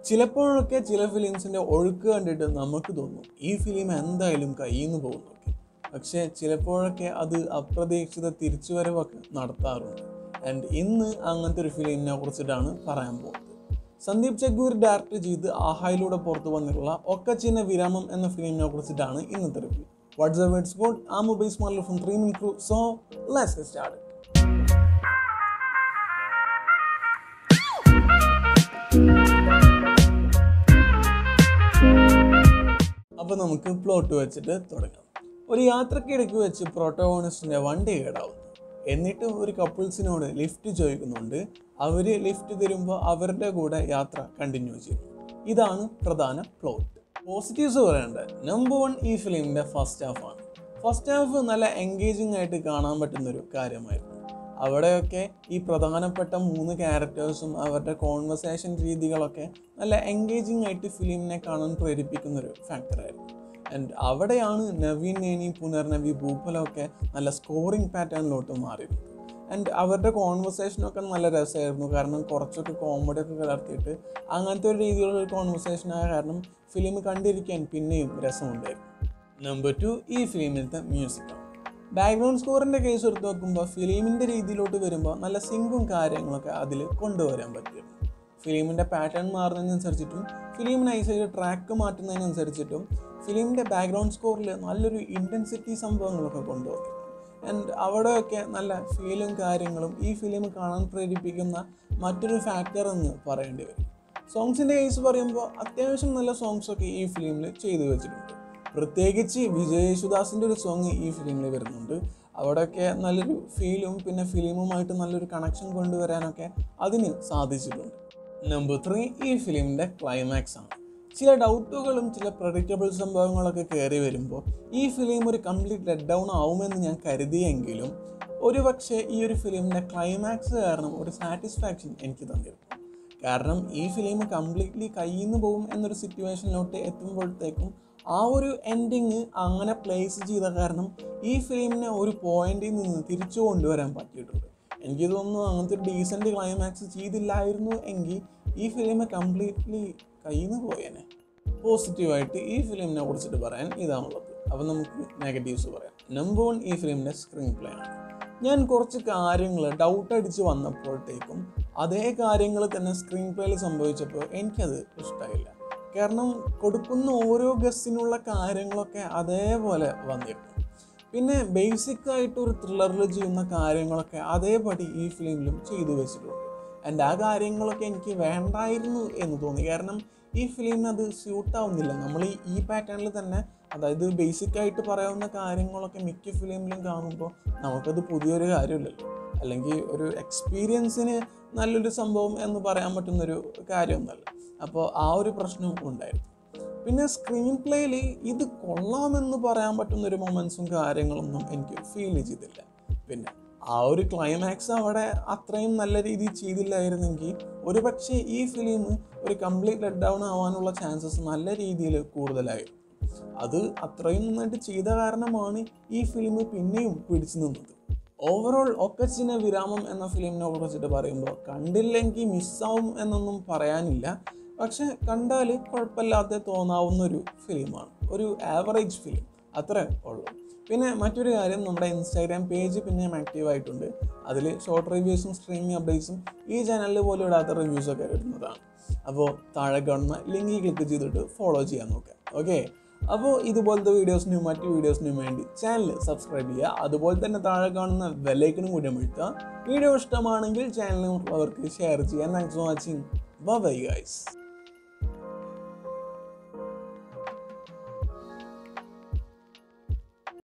ചിലപ്പോഴൊക്കെ ചില ഫിലിംസിൻ്റെ ഒഴുക്ക് കണ്ടിട്ട് നമുക്ക് തോന്നും ഈ ഫിലിം എന്തായാലും കയ്യിൽ നിന്ന് പോകുന്നൊക്കെ പക്ഷേ ചിലപ്പോഴൊക്കെ അത് അപ്രതീക്ഷിത തിരിച്ചുവരവൊക്കെ നടത്താറുണ്ട് ആൻഡ് ഇന്ന് അങ്ങനത്തെ ഒരു ഫിലിമിനെ കുറിച്ചിട്ടാണ് പറയാൻ പോകുന്നത് സന്ദീപ് ചെഗ്ഗൂർ ഡയറക്റ്റ് ചെയ്ത് ആഹായിലൂടെ പുറത്തു വന്നിട്ടുള്ള ഒക്കച്ചിന്ന വിരാമം എന്ന ഫിലിമിനെ കുറിച്ചിട്ടാണ് ഇന്നത്തെ review what's a words god ആ mobile smart from three minute crew so let's start അപ്പോൾ നമുക്ക് പ്ലോട്ട് വെച്ചിട്ട് തുടങ്ങാം ഒരു യാത്രക്കിടയ്ക്ക് വെച്ച് പ്രോട്ടോഗോണിസ്റ്റിൻ്റെ വണ്ടി കേടാവുന്നു എന്നിട്ട് ഒരു കപ്പിൾസിനോട് ലിഫ്റ്റ് ചോദിക്കുന്നുണ്ട് അവർ ലിഫ്റ്റ് തരുമ്പോൾ അവരുടെ കൂടെ യാത്ര കണ്ടിന്യൂ ചെയ്യും ഇതാണ് പ്രധാന പ്ലോട്ട് പോസിറ്റീവ്സ് പറയേണ്ടത് നമ്പർ വൺ ഈ ഫിലിമിൻ്റെ ഫസ്റ്റ് ഹാഫാണ് ഫസ്റ്റ് ഹാഫ് നല്ല എൻഗേജിങ് ആയിട്ട് കാണാൻ പറ്റുന്നൊരു കാര്യമായിരുന്നു അവിടെയൊക്കെ ഈ പ്രധാനപ്പെട്ട മൂന്ന് ക്യാരക്ടേഴ്സും അവരുടെ കോൺവെർസേഷൻ രീതികളൊക്കെ നല്ല എൻഗേജിങ് ആയിട്ട് ഫിലിമിനെ കാണാൻ പ്രേരിപ്പിക്കുന്ന ഒരു ഫാക്ടറായിരുന്നു ആൻഡ് അവിടെയാണ് നവീൻ നേനി പുനർനവി ഭൂപലമൊക്കെ നല്ല സ്കോറിംഗ് പാറ്റേണിലോട്ട് മാറിയത് ആൻഡ് അവരുടെ കോൺവെർസേഷനൊക്കെ നല്ല രസമായിരുന്നു കാരണം കുറച്ചൊക്കെ കോമഡി ഒക്കെ കലർത്തിയിട്ട് അങ്ങനത്തെ ഒരു രീതിയിലുള്ള ഒരു കോൺവെർസേഷൻ ആയ കാരണം ഫിലിം കണ്ടിരിക്കാൻ പിന്നെയും രസമുണ്ടായിരുന്നു നമ്പർ ടു ഈ ഫിലിമിലത്തെ മ്യൂസിക്കാണ് ബാക്ക്ഗ്രൗണ്ട് സ്കോറിൻ്റെ കേസ് എടുത്ത് നോക്കുമ്പോൾ ഫിലിമിൻ്റെ രീതിയിലോട്ട് വരുമ്പോൾ നല്ല സിങ്കും കാര്യങ്ങളൊക്കെ അതിൽ കൊണ്ടുവരാൻ പറ്റിയിരുന്നു ഫിലിമിൻ്റെ പാറ്റേൺ മാറുന്നതിനനുസരിച്ചിട്ടും ഫിലിം നൈസായിട്ട് ട്രാക്ക് മാറ്റുന്നതിനനുസരിച്ചിട്ടും ഫിലിമിൻ്റെ ബാക്ക്ഗ്രൗണ്ട് സ്കോറിൽ നല്ലൊരു ഇൻറ്റൻസിറ്റി സംഭവങ്ങളൊക്കെ കൊണ്ടുവന്നു ആൻഡ് അവിടെയൊക്കെ നല്ല ഫീലും കാര്യങ്ങളും ഈ ഫിലിം കാണാൻ പ്രേരിപ്പിക്കുന്ന മറ്റൊരു ഫാക്ടർ എന്ന് പറയേണ്ടി വരും സോങ്സിൻ്റെ കേസ് പറയുമ്പോൾ അത്യാവശ്യം നല്ല സോങ്സൊക്കെ ഈ ഫിലിമിൽ ചെയ്തു വെച്ചിട്ടുണ്ട് പ്രത്യേകിച്ച് വിജയ് യേശുദാസിൻ്റെ ഒരു സോങ് ഈ ഫിലിമിൽ വരുന്നുണ്ട് അവിടെയൊക്കെ നല്ലൊരു ഫീലും പിന്നെ ഫിലിമുമായിട്ട് നല്ലൊരു കണക്ഷൻ കൊണ്ടുവരാനൊക്കെ അതിന് സാധിച്ചിട്ടുണ്ട് നമ്പർ ത്രീ ഈ ഫിലിമിൻ്റെ ക്ലൈമാക്സ് ആണ് ചില ഡൗട്ടുകളും ചില പ്രഡിക്റ്റബിൾ സംഭവങ്ങളൊക്കെ കയറി വരുമ്പോൾ ഈ ഫിലിം ഒരു കംപ്ലീറ്റ് ലെറ്റ് ഡൗൺ ആവുമെന്ന് ഞാൻ കരുതിയെങ്കിലും ഒരു പക്ഷേ ഈ ഒരു ഫിലിമിൻ്റെ ക്ലൈമാക്സ് കാരണം ഒരു സാറ്റിസ്ഫാക്ഷൻ എനിക്ക് തന്നിരുന്നു കാരണം ഈ ഫിലിം കംപ്ലീറ്റ്ലി കയ്യിൽ നിന്ന് പോകും എന്നൊരു സിറ്റുവേഷനിലോട്ട് എത്തുമ്പോഴത്തേക്കും ആ ഒരു എൻഡിങ് അങ്ങനെ പ്ലേസ് ചെയ്ത കാരണം ഈ ഫിലിമിനെ ഒരു പോയിന്റിൽ നിന്ന് തിരിച്ചു കൊണ്ടുവരാൻ പറ്റിയിട്ടുണ്ട് എനിക്ക് തോന്നുന്നു അങ്ങനത്തെ ഒരു ഡീസൻറ്റ് ക്ലൈമാക്സ് ചെയ്തില്ലായിരുന്നു എങ്കിൽ ഈ ഫിലിം കംപ്ലീറ്റ്ലി കയ്യിൽ നിന്ന് പോയേനെ പോസിറ്റീവായിട്ട് ഈ ഫിലിമിനെ കുറിച്ചിട്ട് പറയാൻ ഇതാണുള്ളത് അപ്പോൾ നമുക്ക് നെഗറ്റീവ്സ് പറയാം നമ്പർ വൺ ഈ ഫിലിമിൻ്റെ സ്ക്രീൻ പ്ലേ ആണ് ഞാൻ കുറച്ച് കാര്യങ്ങൾ ഡൗട്ട് അടിച്ച് വന്നപ്പോഴത്തേക്കും അതേ കാര്യങ്ങൾ തന്നെ സ്ക്രീൻ പ്ലേയിൽ സംഭവിച്ചപ്പോൾ എനിക്കത് ഇഷ്ടമായില്ല കാരണം കൊടുക്കുന്ന ഓരോ ഗസ്സിനുള്ള കാര്യങ്ങളൊക്കെ അതേപോലെ വന്നിരുന്നു പിന്നെ ബേസിക് ആയിട്ട് ഒരു ത്രില്ലറിൽ ചെയ്യുന്ന കാര്യങ്ങളൊക്കെ അതേപടി ഈ ഫിലിമിലും ചെയ്തു വെച്ചിട്ടുണ്ട് ആൻഡ് ആ കാര്യങ്ങളൊക്കെ എനിക്ക് വേണ്ടായിരുന്നു എന്ന് തോന്നി കാരണം ഈ ഫിലിമിന് അത് സ്യൂട്ടാവുന്നില്ല നമ്മൾ ഈ ഈ പാറ്റേണിൽ തന്നെ അതായത് ബേസിക് ആയിട്ട് പറയാവുന്ന കാര്യങ്ങളൊക്കെ മിക്ക ഫിലിമിലും കാണുമ്പോൾ നമുക്കത് പുതിയൊരു കാര്യമില്ലല്ലോ അല്ലെങ്കിൽ ഒരു എക്സ്പീരിയൻസിന് നല്ലൊരു സംഭവം എന്ന് പറയാൻ പറ്റുന്നൊരു കാര്യമൊന്നുമല്ല അപ്പോൾ ആ ഒരു പ്രശ്നം ഉണ്ടായിരുന്നു പിന്നെ സ്ക്രീൻ പ്ലേയിൽ ഇത് കൊള്ളാമെന്ന് പറയാൻ പറ്റുന്ന ഒരു മൊമെൻസും കാര്യങ്ങളൊന്നും എനിക്ക് ഫീൽ ചെയ്തില്ല പിന്നെ ആ ഒരു ക്ലൈമാക്സ് അവിടെ അത്രയും നല്ല രീതിയിൽ ചെയ്തില്ലായിരുന്നെങ്കിൽ ഒരു പക്ഷേ ഈ ഫിലിം ഒരു കംപ്ലീറ്റ് ലെറ്റ് ഡൗൺ ആവാനുള്ള ചാൻസസ് നല്ല രീതിയിൽ കൂടുതലായിരുന്നു അത് അത്രയും നന്നായിട്ട് ചെയ്ത കാരണമാണ് ഈ ഫിലിം പിന്നെയും പിടിച്ചു നിന്നത് ഓവറോൾ ഒക്കച്ചിന വിരാമം എന്ന ഫിലിമിനെ കുറിച്ചിട്ട് പറയുമ്പോൾ കണ്ടില്ലെങ്കിൽ മിസ്സാവും എന്നൊന്നും പറയാനില്ല പക്ഷെ കണ്ടാൽ കുഴപ്പമില്ലാത്ത തോന്നാവുന്ന ഒരു ഫിലിമാണ് ഒരു ആവറേജ് ഫിലിം അത്രേ ഉള്ളൂ പിന്നെ മറ്റൊരു കാര്യം നമ്മുടെ ഇൻസ്റ്റാഗ്രാം പേജ് പിന്നെയും ആക്റ്റീവ് ആയിട്ടുണ്ട് അതിൽ ഷോർട്ട് റിവ്യൂസും സ്ട്രീമിംഗ് അപ്ഡേറ്റ്സും ഈ ചാനലിൽ പോലും ഇടാത്ത റിവ്യൂസൊക്കെ വരുന്നതാണ് അപ്പോൾ താഴെ കാണുന്ന ലിങ്കിൽ ക്ലിക്ക് ചെയ്തിട്ട് ഫോളോ ചെയ്യാൻ നോക്കുക ഓക്കെ അപ്പോൾ ഇതുപോലത്തെ വീഡിയോസിനും മറ്റു വീഡിയോസിനും വേണ്ടി ചാനൽ സബ്സ്ക്രൈബ് ചെയ്യുക അതുപോലെ തന്നെ താഴെ കാണുന്ന ബെല്ലൈക്കനും കൂടി അമഴ്ത്തുക വീഡിയോ ഇഷ്ടമാണെങ്കിൽ ചാനലിലുള്ളവർക്ക് ഷെയർ ചെയ്യാൻ thanks for watching bye guys